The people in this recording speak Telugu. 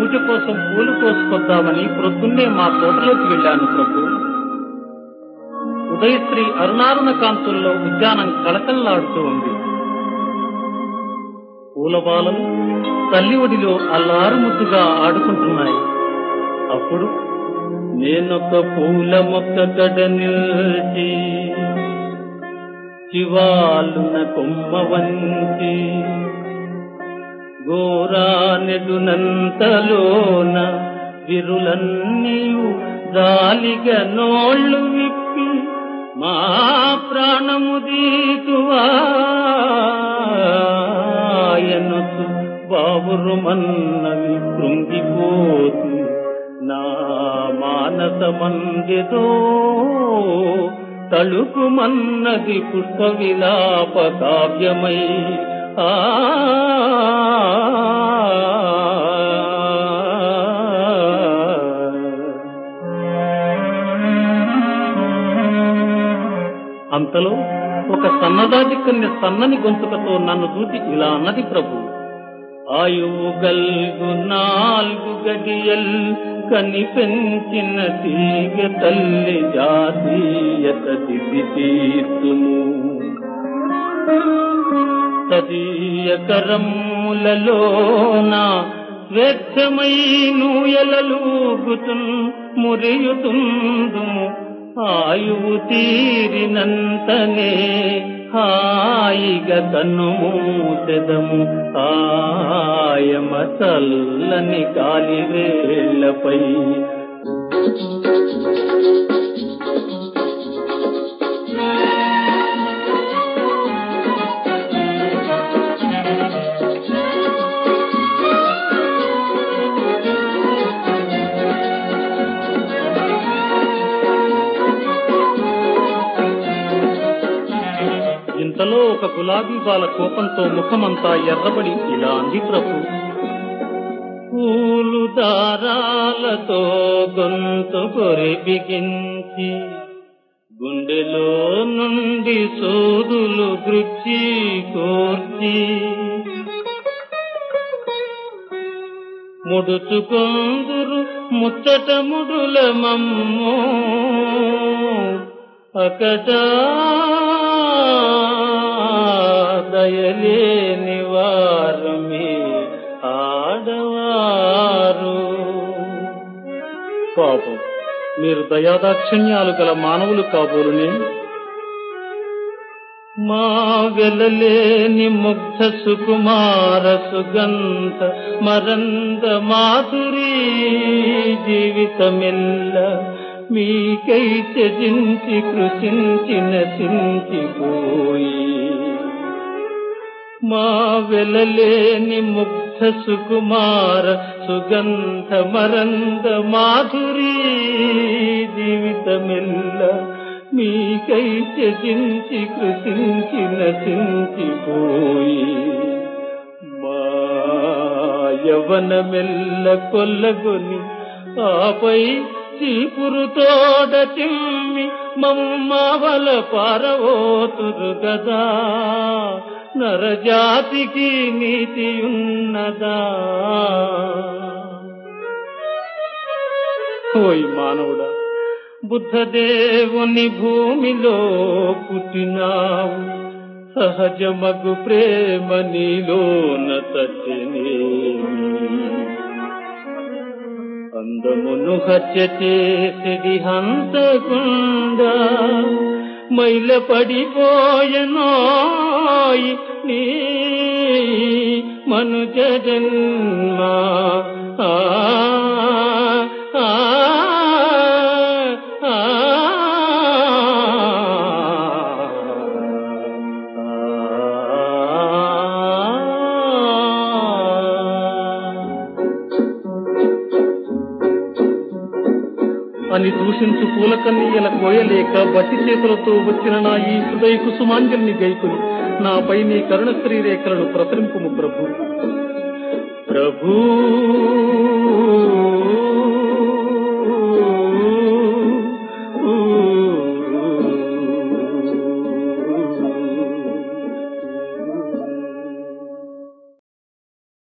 పూజ కోసం పూలు కోసుకొద్దామని ప్రొద్దున్నే మా తోటలోకి వెళ్ళాను ప్రభు ఉదయశ్రీ అరుణారుణ కాంతుల్లో ఉద్యానం కళకళలాడుతూ ఉంది పూలబాలలు తల్లి ఒడిలో అల్లారు ముద్దుగా ఆడుకుంటున్నాయి అప్పుడు నేనొక పూల మొక్క కడ నిల్చి చివాలున కొమ్మ వంచి గోరానెదునంతలోన విరులన్నీయు జాలిగా నోళ్ళు విప్పి మా ప్రాణము దీతువాయనసు బావురుమన్నవి కృంగిపోతు నా మానసమందిదో తళుకుమన్నది పుష్ప విలాప కావ్యమై ఆ అంతలో ఒక సన్నదాటి కన్య సన్నని గొంతుకతో నన్ను చూసి ఇలా అన్నది ప్రభు ఆయువు గల్గు నాలుగు గడియల్ కని పెంచిన తీగ తల్లి జాతీయత దిది తీర్చుము తదీయ కరములలోన స్వేచ్ఛమై నూయలూగుతున్ మురియుతుందుము ఆయువు తీరినంతనే హాయిగా కన్ను మూసెదము ఆయమ చల్లని గాలి వేళ్లపై ఇంతలో ఒక గులాబీ బాల కోపంతో ముఖమంతా ఎర్రబడి ఇలా అంది ప్రభు పూలు దారాలతో గొంతు కొరి బిగించి గుండెలో నుండి సోదులు గృచ్చి కోర్చి ముడుచుకొందురు ముచ్చట ముడుల మమ్మో అకట దయలేని వారు మీ ఆడవారు పాపం మీరు దయాదాక్షిణ్యాలు గల మానవులు కాబోలునే మా వెలలేని ముగ్ధ సుకుమార సుగంధ మరంద మాధురీ జీవితమెల్ల మీకై త్యజించి కృషించి నశించిపోయి మా వెలలేని ముగ్ధ సుకుమార సుగంధ మరంద మాధురీ జీవితమెల్ల మీకై త్యజించి కృషించి నశించిపోయి మా యవనమెల్ల కొల్లగొని ఆపై చీపురు తోడ చిమ్మి మమ్మవల పారవోతురు గదా నరజాతికి నీతి ఉన్నదా ఓయ్ మానవుడా బుద్ధదేవుని భూమిలో పుట్టినావు సహజమగు ప్రేమ నీలోన తచ్చినేమి అందమును హత్య చేసిడి హంతకుండా మైల పడిపోయనోయి నీ మనుజ జన్మ ఆ, ఆ, ఆ, అని దూషించు పూలకన్నీయల కోయలేక బట్టి చేతులతో వచ్చిన నా ఈ హృదయ కుసుమాంజలిని గైకుని నాపై నీ కరుణ శ్రీరేఖలను ప్రసరింపుము ప్రభు ప్రభూ